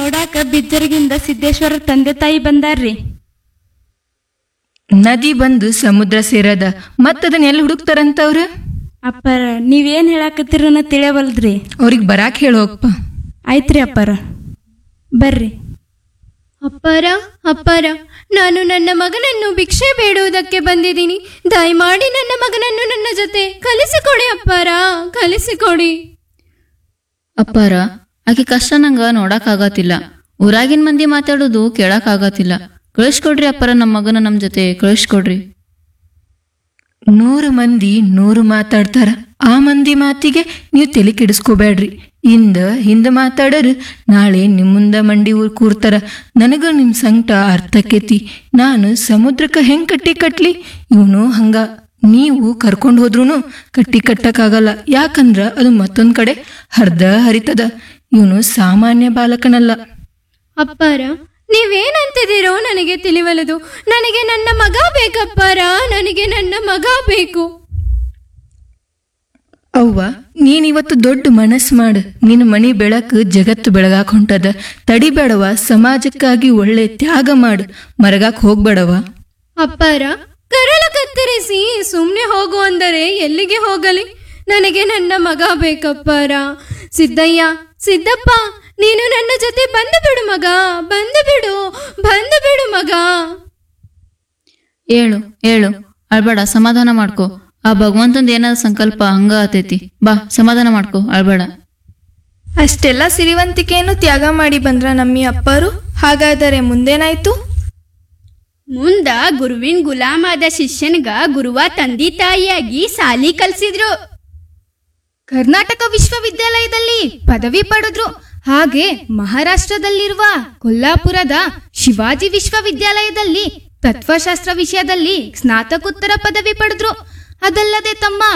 ನೋಡಾಕ ಬಿಜ್ಜರ್ಗಿಂದ ಸಿದ್ದೇಶ್ವರ ತಂದೆ ತಾಯಿ ಬಂದಾರ್ರಿ ನದಿ ಬಂದು ಸಮುದ್ರ ಸೇರದ ಮತ್ತದನ್ನ ಎಲ್ಲಿ ಹುಡುಕ್ತಾರಂತವ್ರ ಅಪ್ಪರ ನೀವೇನ್ ಹೇಳಾಕತ್ತೀರನ್ನ ತಿಳಿಯವಲ್ದ್ರಿ ಅವ್ರಿಗೆ ಬರಾಕ್ ಹೇಳೋಪ್ಪ ಆಯ್ತ್ರಿ ಅಪ್ಪರ ಬರ್ರಿ ಅಪ್ಪಾರ ಅಪ್ಪಾರ ನಾನು ನನ್ನ ಮಗನನ್ನು ಭಿಕ್ಷೆ ಬೇಡುವುದಕ್ಕೆ ಬಂದಿದ್ದೀನಿ ದಯಮಾಡಿ ನನ್ನ ಮಗನನ್ನು ನನ್ನ ಜೊತೆ ಕಲಿಸಿಕೊಡಿ ಅಪ್ಪಾರ ಕಲಿಸಿಕೊಡಿ ಅಪ್ಪಾರ ಆಕೆ ಕಷ್ಟ ನಂಗ ನೋಡಕ್ಕಾಗತ್ತಿಲ್ಲ ಊರಾಗಿನ ಮಂದಿ ಮಾತಾಡೋದು ಕೇಳಕ್ಕಾಗತ್ತಿಲ್ಲ ಕಳಿಸ್ಕೊಡ್ರಿ ಅಪ್ಪಾರ ನಮ್ಮ ಮಗನ ನಮ್ಮ ಜೊತೆ ಕಳಿಸ್ಕೊಡ್ರಿ ನೂರು ಮಂದಿ ನೂರು ಮಾತಾಡ್ತಾರ ಆ ಮಂದಿ ಮಾತಿಗೆ ನೀವು ತಲೆ ಕೆಡಿಸ್ಕೋಬೇಡ್ರಿ ಇಂದ ಹಿಂದ ಮಾತಾಡರು ನಾಳೆ ನಿಮ್ಮುಂದ ಮಂಡಿ ಊರ್ ಕೂರ್ತಾರ ನನಗ ನಿಮ್ ಸಂಕಟ ಅರ್ಥಕ್ಕೈತಿ ನಾನು ಸಮುದ್ರಕ್ಕೆ ಹೆಂಗ್ ಕಟ್ಟಿ ಕಟ್ಲಿ ಇವನು ಹಂಗ ನೀವು ಕರ್ಕೊಂಡು ಹೋದ್ರೂ ಕಟ್ಟಿ ಕಟ್ಟಕ್ಕಾಗಲ್ಲ ಯಾಕಂದ್ರ ಅದು ಮತ್ತೊಂದ್ ಕಡೆ ಹರ್ದ ಹರಿತದ ಇವನು ಸಾಮಾನ್ಯ ಬಾಲಕನಲ್ಲ ಅಪ್ಪಾರ ನೀವೇನಂತಿದ್ದೀರೋ ನನಗೆ ತಿಳಿವಲದು ನನಗೆ ನನ್ನ ಮಗ ಬೇಕಪ್ಪಾರ ನನಗೆ ನನ್ನ ಮಗ ಬೇಕು ಅವ್ವ ನೀನ್ ಇವತ್ತು ದೊಡ್ಡ ಮನಸ್ಸು ಮಾಡು ನಿನ್ನ ಮನಿ ಬೆಳಕು ಜಗತ್ತು ಬೆಳಗಾಕ್ ಹೊಂಟದ ತಡಿಬೇಡವ ಸಮಾಜಕ್ಕಾಗಿ ಒಳ್ಳೆ ತ್ಯಾಗ ಮಾಡು ಮರಗಾಕ್ ಹೋಗ್ಬೇಡವ ಅಪ್ಪಾರ ಕರಳ ಕತ್ತರಿಸಿ ಸುಮ್ಮನೆ ಹೋಗು ಅಂದರೆ ಎಲ್ಲಿಗೆ ಹೋಗಲಿ ನನಗೆ ನನ್ನ ಮಗ ಬೇಕಪ್ಪಾರ ಸಿದ್ದಯ್ಯ ಸಿದ್ದಪ್ಪ ನೀನು ನನ್ನ ಜೊತೆ ಬಂದು ಬಿಡು ಮಗ ಬಂದು ಬಿಡು ಬಂದು ಬಿಡು ಮಗ ಏಳು ಏಳು ಅಳ್ಬೇಡ ಸಮಾಧಾನ ಮಾಡ್ಕೋ ಆ ಭಗವಂತಂದ ಏನಾದ ಸಂಕಲ್ಪ ಹಂಗ ಆತೈತಿ ಬಾ ಸಮಾಧಾನ ಮಾಡ್ಕೋ ಅಳ್ಬೇಡ ಅಷ್ಟೆಲ್ಲ ಸಿರಿವಂತಿಕೆಯನ್ನು ತ್ಯಾಗ ಮಾಡಿ ಬಂದ್ರ ನಮ್ಮಿ ಅಪ್ಪರು ಹಾಗಾದರೆ ಮುಂದೇನಾಯ್ತು ಮುಂದ ಗುರುವಿನ ಗುಲಾಮಾದ ಶಿಷ್ಯನ್ಗ ಗುರುವ ತಂದಿ ತಾಯಿಯಾಗಿ ಸಾಲಿ ಕಲ್ಸಿದ್ರು ಕರ್ನಾಟಕ ವಿಶ್ವವಿದ್ಯಾಲಯದಲ್ಲಿ ಪದವಿ ಪಡೆದ್ರು ಹಾಗೆ ಮಹಾರಾಷ್ಟ್ರದಲ್ಲಿರುವ ಕೊಲ್ಲಾಪುರದ ಶಿವಾಜಿ ವಿಶ್ವವಿದ್ಯಾಲಯದಲ್ಲಿ ತತ್ವಶಾಸ್ತ್ರ ವಿಷಯದಲ್ಲಿ ಸ್ನಾತಕೋತ್ತರ ಪದವಿ ಪಡೆದ್ರು ಅದಲ್ಲದೆ ತಮ್ಮ